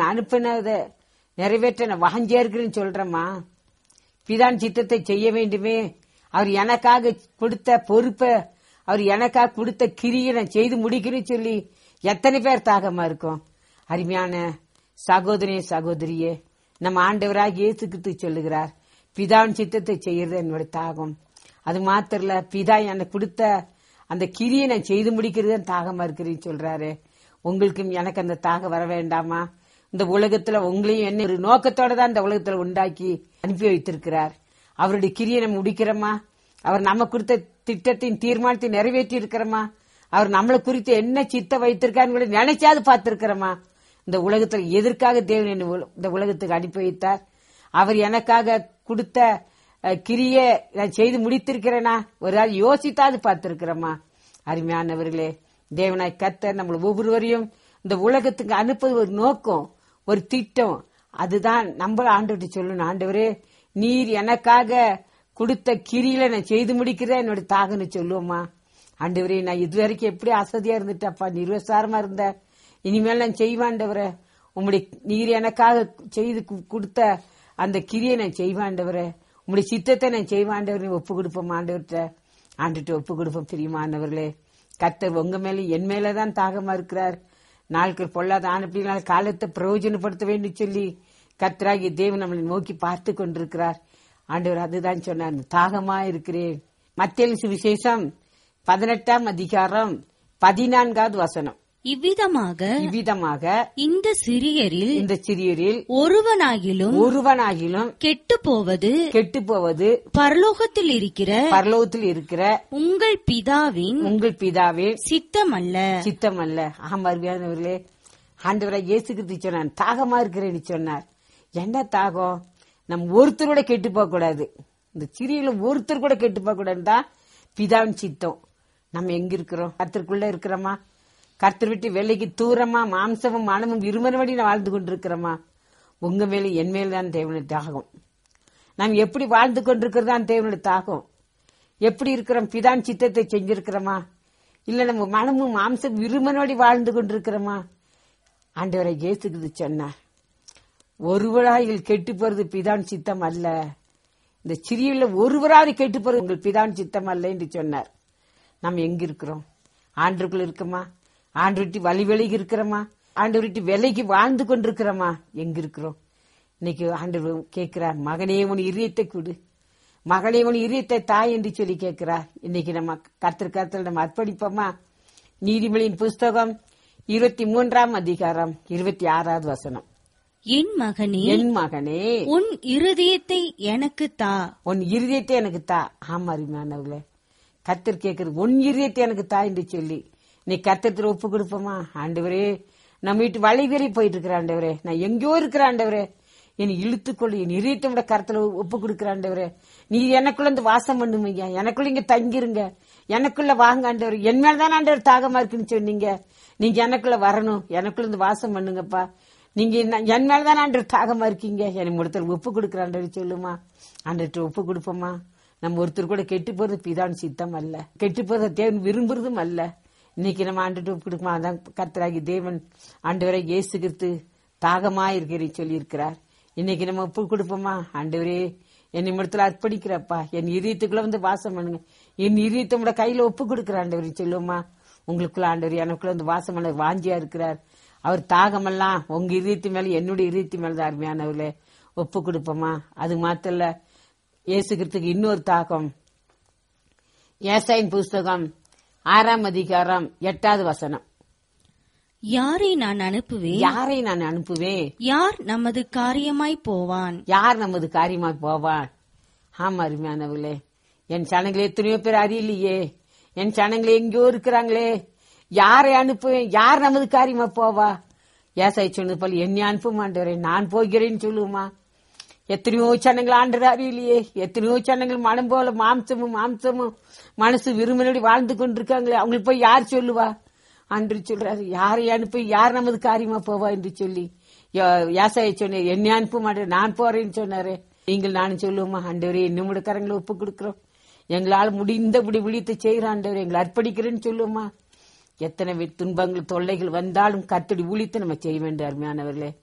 நான் அனுப்பினதை நிறைவேற்ற நான் வாஞ்சியா இருக்கிறேன்னு சொல்றேம்மா பிதான் சித்தத்தை செய்ய வேண்டுமே அவர் எனக்காக கொடுத்த பொறுப்பை அவர் எனக்காக கொடுத்த கிரியை நான் செய்து முடிக்கிறேன்னு சொல்லி எத்தனை பேர் தாகமா இருக்கும் அருமையான சகோதரி சகோதரியே நம்ம ஆண்டவராக இயேசுக்கிட்டு சொல்லுகிறார் பிதாவின் சித்தத்தை செய்யறது என்னோட தாகம் அது மாத்திரம் இல்ல பிதா எனக்கு கொடுத்த அந்த கிரியை நான் செய்து முடிக்கிறது என் தாகமா இருக்கிறேன்னு சொல்றாரு உங்களுக்கும் எனக்கு அந்த தாகம் வர வேண்டாமா இந்த உலகத்துல உங்களையும் என்ன ஒரு நோக்கத்தோட தான் இந்த உலகத்துல உண்டாக்கி அனுப்பி வைத்திருக்கிறார் அவருடைய கிரியை நம்ம முடிக்கிறோமா அவர் நம்ம கொடுத்த திட்டத்தின் தீர்மானத்தை நிறைவேற்றி இருக்கிறோமா அவர் நம்மளை குறித்து என்ன சித்த வைத்திருக்காருன்னு கூட நினைச்சாது பார்த்திருக்கிறோமா இந்த உலகத்துல எதற்காக தேவன் என்னை உல- இந்த உலகத்துக்கு அனுப்பி வைத்தார் அவர் எனக்காக கொடுத்த அஹ், கிரியை நான் செய்து முடித்திருக்கிறேனா ஒரு நாள் யோசித்தாது பார்த்திருக்கிறோமா அருமையானவர்களே தேவனாய் கத்தர் நம்மள ஒவ்வொருவரையும் இந்த உலகத்துக்கு அனுப்புவது ஒரு நோக்கம் ஒரு திட்டம் அதுதான் நம்ம ஆண்டவர்கிட்ட சொல்லணும் ஆண்டவரே நீர் எனக்காக கொடுத்த கிரியில நான் செய்து முடிக்கிறேன் என்னோட தாகன்னு சொல்லுவோமா ஆண்டவரே நான் இதுவரைக்கும் எப்படி அசதியா இருந்துட்டப்பா நிர்வசாரமா இருந்த இனிமேல் நான் செய்வாண்டவரே உம்முடைய நீர் எனக்காக செய்து கு- கொடுத்த அந்த கிரியை நான் செய்வாண்டவரே உம்முடைய சித்தத்தை நான் செய்வாண்டவரே ஒப்பு கொடுப்போம் ஆண்டவர்கிட்ட ஆண்டுட்டு ஒப்பு கொடுப்போம் பிரியமானவர்களே கத்தர் உங்க மேல என் மேலதான் தாகமா இருக்கிறார் நாட்கள் பொல்லாத ஆனப்படினால் காலத்தை பிரயோஜனப்படுத்த வேண்டும் சொல்லி கத்தராகி தேவன் நம்மளை நோக்கி பார்த்து கொண்டிருக்கிறார் ஆண்டவர் அதுதான் சொன்னார் தாகமா இருக்கிறேன் மத்திய சுவிசேஷம் பதினெட்டாம் அதிகாரம் பதினான்காவது வசனம் இவ்விதமாக இவ்விதமாக இந்த சிறியரில் இந்த சிறியரில் ஒருவனாகிலும் ஒருவனாகிலும் கெட்டு போவது கெட்டு போவது பரலோகத்தில் இருக்கிற பரலோகத்தில் இருக்கிற உங்கள் பிதாவின் உங்கள் பிதாவே சித்தமல்ல சித்தம் அல்ல ஆமா அருமையானவர்களே ஆண்டவராக இயேசு கிறிஸ்து சொன்னார் தாகமா இருக்கிறேன்னு சொன்னார் என்ன தாகம் நம்ம ஒருத்தர் கூட கெட்டு போக கூடாது இந்த சிறியில ஒருத்தர் கூட கெட்டு போக கூடாது தான் பிதாவின் சித்தம் நம்ம எங்க இருக்கிறோம் கர்த்தருக்குள்ள இருக்கிறோமா கர்த்தர் விட்டு வெள்ளைக்கு தூரமா மாம்சமும் மனமும் இருமறுபடி நான் வாழ்ந்து கொண்டிருக்கிறோமா உங்க மேல என் மேல தான் தேவனுடைய தாகம் நாம் எப்படி வாழ்ந்து கொண்டிருக்கிறது தான் தேவனுடைய தாகம் எப்படி இருக்கிறோம் பிதான் சித்தத்தை செஞ்சிருக்கிறோமா இல்ல நம்ம மனமும் மாம்சம் விருமனோடி வாழ்ந்து கொண்டிருக்கிறோமா ஆண்டவரை இயேசுகிறது சொன்னார் ஒருவராயில் கெட்டு போறது பிதான் சித்தம் அல்ல இந்த சிறியுள்ள ஒருவராவது கெட்டு போறது உங்கள் பிதான் சித்தம் அல்ல என்று சொன்னார் நாம் எங்க இருக்கிறோம் ஆண்டுக்குள்ள இருக்கோமா ஆண்டு விட்டு வழி விலகி இருக்கிறோமா ஆண்டு விட்டு விலைக்கு வாழ்ந்து கொண்டிருக்கிறோமா எங்க இருக்கிறோம் இன்னைக்கு ஆண்டவர் கேட்கிறார் மகனே உன் இதயத்தை கொடு மகளே உன் இதயத்தை தாய் என்று சொல்லி கேட்கிறார் இன்னைக்கு நம்ம கர்த்தர் கர்த்தர் நம்ம அர்ப்பணிப்போமா நீதிமொழியின் புஸ்தகம் இருபத்தி மூன்றாம் அதிகாரம் இருபத்தி ஆறாவது வசனம் என் மகனே என் மகனே உன் இருதயத்தை எனக்கு தா உன் இருதயத்தை எனக்கு தா ஆமா அருமையானவர்களே கத்தர் கேட்கறது உன் இருதயத்தை எனக்கு தா என்று சொல்லி நீ கத்தத்தில் ஒப்பு கொடுப்போமா ஆண்டவரே நம்ம வீட்டு வழிவேறி போயிட்டு இருக்கிற ஆண்டவரே நான் எங்கேயோ இருக்கிற ஆண்டவரே என்னை இழுத்துக்கொள்ளு என் இதயத்தை விட கருத்துல ஒப்பு கொடுக்கிற ஆண்டவரே நீ எனக்குள்ள வந்து வாசம் பண்ணுமீங்க எனக்குள்ள இங்க தங்கிருங்க எனக்குள்ள வாங்க ஆண்டவர் என் மேலதான் ஆண்டவர் தாகமா இருக்குன்னு சொன்னீங்க நீங்க எனக்குள்ள வரணும் எனக்குள்ள இருந்து வாசம் பண்ணுங்கப்பா நீங்க என்ன- என் மேலதான் ஆண்டவர் தாகமா இருக்கீங்க எனக்கு ஒருத்தர் ஒப்பு கொடுக்குற ஆண்டவர் சொல்லுமா ஆண்டவர்கிட்ட ஒப்பு கொடுப்போமா நம்ம ஒருத்தர் கூட கெட்டு போறது பிதான் சித்தம் அல்ல கெட்டு போறத தேவன் விரும்புறதும் அல்ல இன்னைக்கு நம்ம ஆண்டுட்டு ஒப்பு கொடுக்குமா அதான் கர்த்தராகி தேவன் ஆண்டவரை இயேசு கிறிஸ்து தாகமா இருக்கிறேன் சொல்லி இருக்கிறார் இன்னைக்கு நம்ம ஒப்பு கொடுப்போமா ஆண்டவரே என் நிமிடத்துல அர்ப்பணிக்கிறப்பா என் இதயத்துக்குள்ள வந்து வாசம் பண்ணுங்க என் இதயத்தை உங்களோட கையில ஒப்பு கொடுக்குற ஆண்டவர் சொல்லுவோமா உங்களுக்குள்ள ஆண்டவர் எனக்குள்ள வந்து வாசம் பண்ண வாஞ்சியா இருக்கிறார் அவர் தாகமெல்லாம் உங்க இதயத்து மேல என்னுடைய இதயத்து மேல தான் அருமையானவர்களே ஒப்பு கொடுப்போமா அது மாத்திரம் இல்ல இயேசுகிறதுக்கு இன்னொரு தாகம் ஏசாயின் புஸ்தகம் ஆறாம் அதிகாரம் எட்டாவது வசனம் யாரை நான் அனுப்புவேன் யாரை நான் அனுப்புவேன் யார் நமது காரியமாய் போவான் யார் நமது காரியமா போவான் ஆமா அருமையானவர்களே என் சனங்களே எத்தனையோ பேர் அறியலையே என் சனங்களே எங்கேயோ இருக்கிறாங்களே யாரை அனுப்புவேன் யார் நமது காரியமா போவா ஏசாய் சொன்னது போல என்னை அனுப்ப மாட்டேறேன் நான் போகிறேன்னு சொல்லுவோமா எத்தனையோ சனங்கள் ஆண்டர் அறியலையே எத்தனையோ சனங்கள் மனம் போல மாம்சமும் மாம்சமும் மனசு விரும்பினபடி வாழ்ந்து கொண்டிருக்காங்களே அவங்களுக்கு போய் யார் சொல்லுவா அன்று சொல்றாரு யாரை அனுப்பி யார் நமது காரியமா போவா என்று சொல்லி யாசாய சொன்னேன் என்னை அனுப்ப மாட்டேன் நான் போறேன்னு சொன்னாரு நீங்கள் நானும் சொல்லுவோமா ஆண்டவரே இன்னும் கரங்களை ஒப்பு கொடுக்கிறோம் எங்களால் முடிந்தபடி விழித்து செய்கிற ஆண்டவர் எங்களை அர்ப்பணிக்கிறேன்னு சொல்லுவோமா எத்தனை வி- துன்பங்கள் தொல்லைகள் வந்தாலும் கத்தடி ஊழித்து நம்ம செய்ய வேண்டும் அருமையானவர்களே